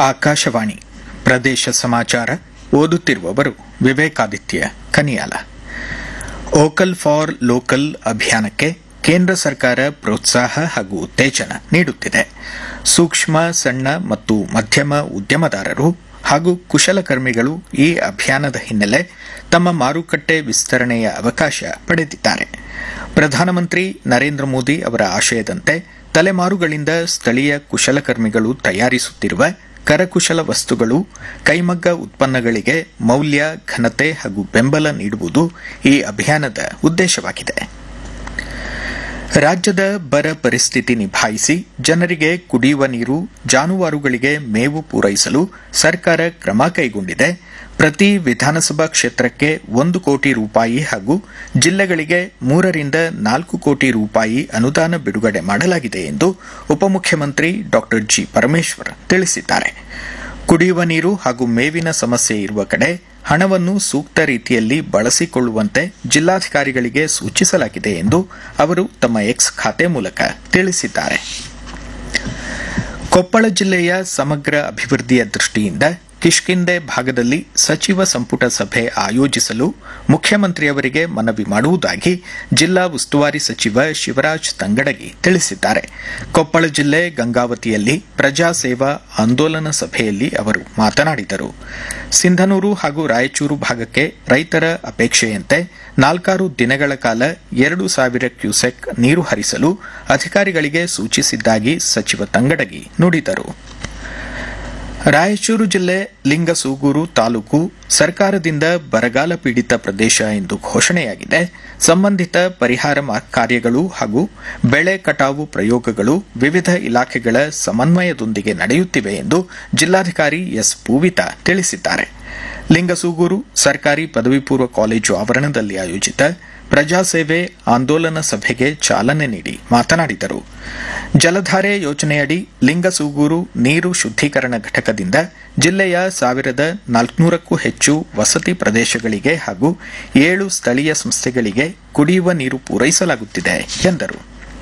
ಆಕಾಶವಾಣಿ ಪ್ರದೇಶ ಸಮಾಚಾರ ಓದುತ್ತಿರುವವರು Vivekaditya Kaniyala vocal for local ಅಭಿಯಾನಕ್ಕೆ ಕೇಂದ್ರ ಸರ್ಕಾರ ಪ್ರೋತ್ಸಾಹ ಹಾಗೂ ಉತ್ತೇಜನ ನೀಡುತ್ತಿದೆ ಸೂಕ್ಷ್ಮ ಸಣ್ಣ ಮತ್ತು ಮಧ್ಯಮ ಉದ್ಯಮದಾರರು ಹಾಗೂ ಕುಶಲಕರ್ಮಿಗಳು ಈ ಅಭಿಯಾನದ ಹಿನ್ನೆಲೆ ತಮ್ಮ ಮಾರುಕಟ್ಟೆ ವಿಸ್ತರಣೆಯ ಅವಕಾಶ ಪಡೆದಿದ್ದಾರೆ ಪ್ರಧಾನಮಂತ್ರಿ ನರೇಂದ್ರ ಮೋದಿ ಅವರ ಆಶಯದಂತೆ ತಲೆಮಾರುಗಳಿಂದ ಸ್ಥಳೀಯ ಕುಶಲಕರ್ಮಿಗಳು ತಯಾರಿಸುತ್ತಿರುವ ಕರಕುಶಲ ವಸ್ತುಗಳು ಕೈಮಗ್ಗ ಉತ್ಪನ್ನಗಳಿಗೆ ಮೌಲ್ಯ ಘನತೆ ಹಾಗೂ ಬೆಂಬಲ ನೀಡುವುದು ಈ ಅಭಿಯಾನದ ಉದ್ದೇಶವಾಗಿದೆ ರಾಜ್ಯದ ಬರ ಪರಿಸ್ಥಿತಿ ನಿಭಾಯಿಸಿ ಜನರಿಗೆ ಕುಡಿಯುವ ನೀರು ಜಾನುವಾರುಗಳಿಗೆ ಮೇವು ಪೂರೈಸಲು ಸರ್ಕಾರ ಕ್ರಮ ಕೈಗೊಂಡಿದೆ ಪ್ರತಿ ವಿಧಾನಸಭಾ ಕ್ಷೇತ್ರಕ್ಕೆ ಒಂದು ಕೋಟಿ ರೂಪಾಯಿ ಹಾಗೂ ಜಿಲ್ಲೆಗಳಿಗೆ ಮೂರರಿಂದ ನಾಲ್ಕು ಕೋಟಿ ರೂಪಾಯಿ ಅನುದಾನ ಬಿಡುಗಡೆ ಮಾಡಲಾಗಿದೆ ಎಂದು ಉಪಮುಖ್ಯಮಂತ್ರಿ ಡಾ ಜಿ ಪರಮೇಶ್ವರ್ ತಿಳಿಸಿದ್ದಾರೆ ಕುಡಿಯುವ ನೀರು ಹಾಗೂ ಮೇವಿನ ಸಮಸ್ಯೆ ಇರುವ ಕಡೆ ಹಣವನ್ನು ಸೂಕ್ತ ರೀತಿಯಲ್ಲಿ ಬಳಸಿಕೊಳ್ಳುವಂತೆ ಜಿಲ್ಲಾಧಿಕಾರಿಗಳಿಗೆ ಸೂಚಿಸಲಾಗಿದೆ ಎಂದು ಅವರು ತಮ್ಮ ಎಕ್ಸ್ ಖಾತೆ ಮೂಲಕ ತಿಳಿಸಿದ್ದಾರೆ ಕೊಪ್ಪಳ ಜಿಲ್ಲೆಯ ಸಮಗ್ರ ಅಭಿವೃದ್ಧಿಯ ದೃಷ್ಟಿಯಿಂದ ಕಿಷ್ಕಿಂದೆ ಭಾಗದಲ್ಲಿ ಸಚಿವ ಸಂಪುಟ ಸಭೆ ಆಯೋಜಿಸಲು ಮುಖ್ಯಮಂತ್ರಿಯವರಿಗೆ ಮನವಿ ಮಾಡುವುದಾಗಿ ಜಿಲ್ಲಾ ಉಸ್ತುವಾರಿ ಸಚಿವ ಶಿವರಾಜ್ ತಂಗಡಗಿ ತಿಳಿಸಿದ್ದಾರೆ ಕೊಪ್ಪಳ ಜಿಲ್ಲೆ ಗಂಗಾವತಿಯಲ್ಲಿ ಪ್ರಜಾ ಸೇವಾ ಆಂದೋಲನ ಸಭೆಯಲ್ಲಿ ಅವರು ಮಾತನಾಡಿದರು ಸಿಂಧನೂರು ಹಾಗೂ ರಾಯಚೂರು ಭಾಗಕ್ಕೆ ರೈತರ ಅಪೇಕ್ಷೆಯಂತೆ ನಾಲ್ಕಾರು ದಿನಗಳ ಕಾಲ ಎರಡು ಸಾವಿರ ಕ್ಯೂಸೆಕ್ ನೀರು ಹರಿಸಲು ಅಧಿಕಾರಿಗಳಿಗೆ ಸೂಚಿಸಿದ್ದಾಗಿ ಸಚಿವ ತಂಗಡಗಿ ನುಡಿದರು ರಾಯಚೂರು ಜಿಲ್ಲೆ ಲಿಂಗಸೂಗೂರು ತಾಲೂಕು ಸರ್ಕಾರದಿಂದ ಬರಗಾಲ ಪೀಡಿತ ಪ್ರದೇಶ ಎಂದು ಘೋಷಣೆಯಾಗಿದೆ ಸಂಬಂಧಿತ ಪರಿಹಾರ ಕಾರ್ಯಗಳು ಹಾಗೂ ಬೆಳೆ ಕಟಾವು ಪ್ರಯೋಗಗಳು ವಿವಿಧ ಇಲಾಖೆಗಳ ಸಮನ್ವಯದೊಂದಿಗೆ ನಡೆಯುತ್ತಿವೆ ಎಂದು ಜಿಲ್ಲಾಧಿಕಾರಿ ಎಸ್ ಪೂವಿತಾ ತಿಳಿಸಿದ್ದಾರೆ ಲಿಂಗಸೂಗೂರು ಸರ್ಕಾರಿ ಪದವಿ ಪೂರ್ವ ಕಾಲೇಜು ಆವರಣದಲ್ಲಿ ಆಯೋಜಿತ ಪ್ರಜಾಸೇವೆ ಆಂದೋಲನ ಸಭೆಗೆ ಚಾಲನೆ ನೀಡಿ ಮಾತನಾಡಿದರು ಜಲಧಾರೆ ಯೋಜನೆಯಡಿ ಲಿಂಗಸೂಗೂರು ನೀರು ಶುದ್ದೀಕರಣ ಘಟಕದಿಂದ ಜಿಲ್ಲೆಯ ಸಾವಿರದ ನಾಲ್ಕುನೂರಕ್ಕೂ ಹೆಚ್ಚು ವಸತಿ ಪ್ರದೇಶಗಳಿಗೆ ಹಾಗೂ ಏಳು ಸ್ಥಳೀಯ ಸಂಸ್ಥೆಗಳಿಗೆ ಕುಡಿಯುವ ನೀರು ಪೂರೈಸಲಾಗುತ್ತಿದೆ ಎಂದರು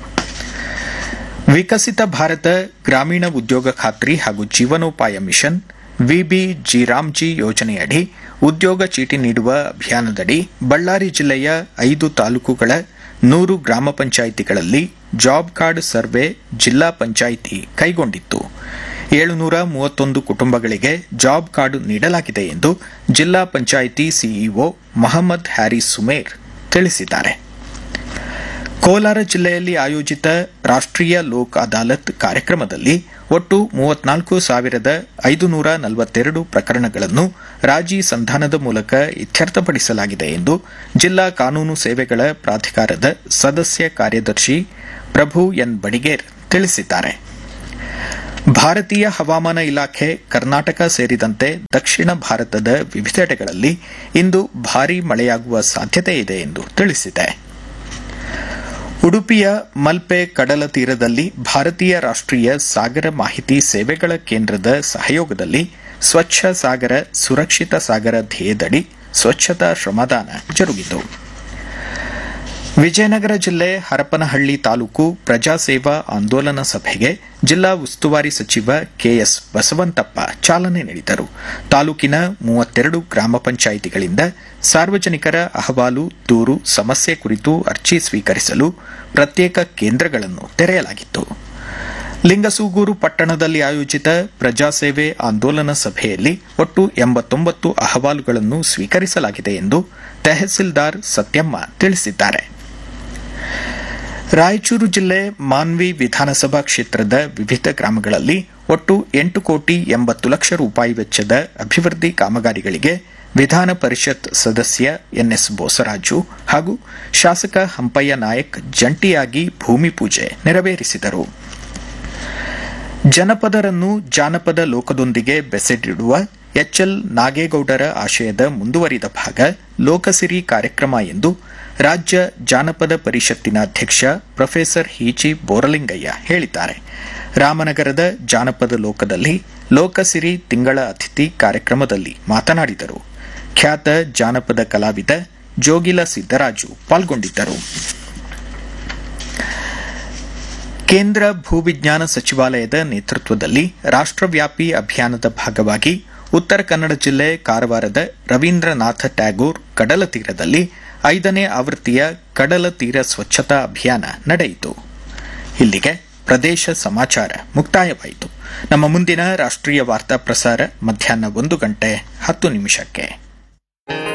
ವಿಕಸಿತ ಭಾರತ ಗ್ರಾಮೀಣ ಉದ್ಯೋಗ ಖಾತ್ರಿ ಹಾಗೂ ಜೀವನೋಪಾಯ ಮಿಷನ್ ವಿಬಿ ಜಿರಾಮ್ಜಿ ಯೋಜನೆಯಡಿ ಉದ್ಯೋಗ ಚೀಟಿ ನೀಡುವ ಅಭಿಯಾನದಡಿ ಬಳ್ಳಾರಿ ಜಿಲ್ಲೆಯ ಐದು ತಾಲೂಕುಗಳ ನೂರು ಗ್ರಾಮ ಪಂಚಾಯಿತಿಗಳಲ್ಲಿ ಜಾಬ್ ಕಾರ್ಡ್ ಸರ್ವೆ ಜಿಲ್ಲಾ ಪಂಚಾಯಿತಿ ಕೈಗೊಂಡಿತ್ತು ಏಳುನೂರ ಮೂವತ್ತೊಂದು ಕುಟುಂಬಗಳಿಗೆ ಜಾಬ್ ಕಾರ್ಡ್ ನೀಡಲಾಗಿದೆ ಎಂದು ಜಿಲ್ಲಾ ಪಂಚಾಯಿತಿ ಸಿಇಒ ಮೊಹಮ್ಮದ್ ಹ್ಯಾರಿಸ್ ಸುಮೇರ್ ತಿಳಿಸಿದ್ದಾರೆ ಕೋಲಾರ ಜಿಲ್ಲೆಯಲ್ಲಿ ಆಯೋಜಿತ ರಾಷ್ಟೀಯ ಲೋಕ್ ಅದಾಲತ್ ಕಾರ್ಯಕ್ರಮದಲ್ಲಿ ಒಟ್ಟು ಮೂವತ್ನಾಲ್ಕು ಸಾವಿರದ ಐದುನೂರ ನಲವತ್ತೆರಡು ಪ್ರಕರಣಗಳನ್ನು ರಾಜಿ ಸಂಧಾನದ ಮೂಲಕ ಇತ್ಯರ್ಥಪಡಿಸಲಾಗಿದೆ ಎಂದು ಜಿಲ್ಲಾ ಕಾನೂನು ಸೇವೆಗಳ ಪ್ರಾಧಿಕಾರದ ಸದಸ್ಯ ಕಾರ್ಯದರ್ಶಿ ಪ್ರಭು ಎನ್ ಬಡಿಗೇರ್ ತಿಳಿಸಿದ್ದಾರೆ ಭಾರತೀಯ ಹವಾಮಾನ ಇಲಾಖೆ ಕರ್ನಾಟಕ ಸೇರಿದಂತೆ ದಕ್ಷಿಣ ಭಾರತದ ವಿವಿಧೆಡೆಗಳಲ್ಲಿ ಇಂದು ಭಾರೀ ಮಳೆಯಾಗುವ ಸಾಧ್ಯತೆ ಇದೆ ಎಂದು ತಿಳಿಸಿದೆ ಉಡುಪಿಯ ಮಲ್ಪೆ ಕಡಲ ತೀರದಲ್ಲಿ ಭಾರತೀಯ ರಾಷ್ಟೀಯ ಸಾಗರ ಮಾಹಿತಿ ಸೇವೆಗಳ ಕೇಂದ್ರದ ಸಹಯೋಗದಲ್ಲಿ ಸ್ವಚ್ಛ ಸಾಗರ ಸುರಕ್ಷಿತ ಸಾಗರ ಧ್ಯೇಯದಡಿ ಸ್ವಚ್ಛತಾ ಶ್ರಮದಾನ ಜರುಗಿತು ವಿಜಯನಗರ ಜಿಲ್ಲೆ ಹರಪನಹಳ್ಳಿ ತಾಲೂಕು ಪ್ರಜಾಸೇವಾ ಆಂದೋಲನ ಸಭೆಗೆ ಜಿಲ್ಲಾ ಉಸ್ತುವಾರಿ ಸಚಿವ ಕೆಎಸ್ ಬಸವಂತಪ್ಪ ಚಾಲನೆ ನೀಡಿದರು ತಾಲೂಕಿನ ಮೂವತ್ತೆರಡು ಗ್ರಾಮ ಪಂಚಾಯಿತಿಗಳಿಂದ ಸಾರ್ವಜನಿಕರ ಅಹವಾಲು ದೂರು ಸಮಸ್ಯೆ ಕುರಿತು ಅರ್ಜಿ ಸ್ವೀಕರಿಸಲು ಪ್ರತ್ಯೇಕ ಕೇಂದ್ರಗಳನ್ನು ತೆರೆಯಲಾಗಿತ್ತು ಲಿಂಗಸೂಗೂರು ಪಟ್ಟಣದಲ್ಲಿ ಆಯೋಜಿತ ಪ್ರಜಾಸೇವೆ ಆಂದೋಲನ ಸಭೆಯಲ್ಲಿ ಒಟ್ಟು ಎಂಬತ್ತೊಂಬತ್ತು ಅಹವಾಲುಗಳನ್ನು ಸ್ವೀಕರಿಸಲಾಗಿದೆ ಎಂದು ತಹಸೀಲ್ದಾರ್ ಸತ್ಯಮ್ಮ ತಿಳಿಸಿದ್ದಾರೆ ರಾಯಚೂರು ಜಿಲ್ಲೆ ಮಾನ್ವಿ ವಿಧಾನಸಭಾ ಕ್ಷೇತ್ರದ ವಿವಿಧ ಗ್ರಾಮಗಳಲ್ಲಿ ಒಟ್ಟು ಎಂಟು ಕೋಟಿ ಎಂಬತ್ತು ಲಕ್ಷ ರೂಪಾಯಿ ವೆಚ್ಚದ ಅಭಿವೃದ್ಧಿ ಕಾಮಗಾರಿಗಳಿಗೆ ವಿಧಾನ ಪರಿಷತ್ ಸದಸ್ಯ ಎನ್ಎಸ್ ಬೋಸರಾಜು ಹಾಗೂ ಶಾಸಕ ಹಂಪಯ್ಯ ನಾಯಕ್ ಜಂಟಿಯಾಗಿ ಭೂಮಿ ಪೂಜೆ ನೆರವೇರಿಸಿದರು ಜನಪದರನ್ನು ಜಾನಪದ ಲೋಕದೊಂದಿಗೆ ಬೆಸೆದಿಡುವ ಎಚ್ಎಲ್ ನಾಗೇಗೌಡರ ಆಶಯದ ಮುಂದುವರಿದ ಭಾಗ ಲೋಕಸಿರಿ ಕಾರ್ಯಕ್ರಮ ಎಂದು ರಾಜ್ಯ ಜಾನಪದ ಪರಿಷತ್ತಿನ ಅಧ್ಯಕ್ಷ ಪ್ರೊಫೆಸರ್ ಹಿಜಿ ಬೋರಲಿಂಗಯ್ಯ ಹೇಳಿದ್ದಾರೆ ರಾಮನಗರದ ಜಾನಪದ ಲೋಕದಲ್ಲಿ ಲೋಕಸಿರಿ ತಿಂಗಳ ಅತಿಥಿ ಕಾರ್ಯಕ್ರಮದಲ್ಲಿ ಮಾತನಾಡಿದರು ಖ್ಯಾತ ಜಾನಪದ ಕಲಾವಿದ ಜೋಗಿಲ ಸಿದ್ದರಾಜು ಪಾಲ್ಗೊಂಡಿದ್ದರು ಕೇಂದ್ರ ಭೂವಿಜ್ಞಾನ ಸಚಿವಾಲಯದ ನೇತೃತ್ವದಲ್ಲಿ ರಾಷ್ಟ್ರವ್ಯಾಪಿ ಅಭಿಯಾನದ ಭಾಗವಾಗಿ ಉತ್ತರ ಕನ್ನಡ ಜಿಲ್ಲೆ ಕಾರವಾರದ ರವೀಂದ್ರನಾಥ ಟ್ಯಾಗೋರ್ ಕಡಲ ತೀರದಲ್ಲಿ ಐದನೇ ಆವೃತ್ತಿಯ ಕಡಲ ತೀರ ಸ್ವಚ್ಛತಾ ಅಭಿಯಾನ ನಡೆಯಿತು ಇಲ್ಲಿಗೆ ಪ್ರದೇಶ ಸಮಾಚಾರ ಮುಕ್ತಾಯವಾಯಿತು ನಮ್ಮ ಮುಂದಿನ ರಾಷ್ಟ್ರೀಯ ವಾರ್ತಾ ಪ್ರಸಾರ ಮಧ್ಯಾಹ್ನ ಒಂದು ಗಂಟೆ ಹತ್ತು ನಿಮಿಷಕ್ಕೆ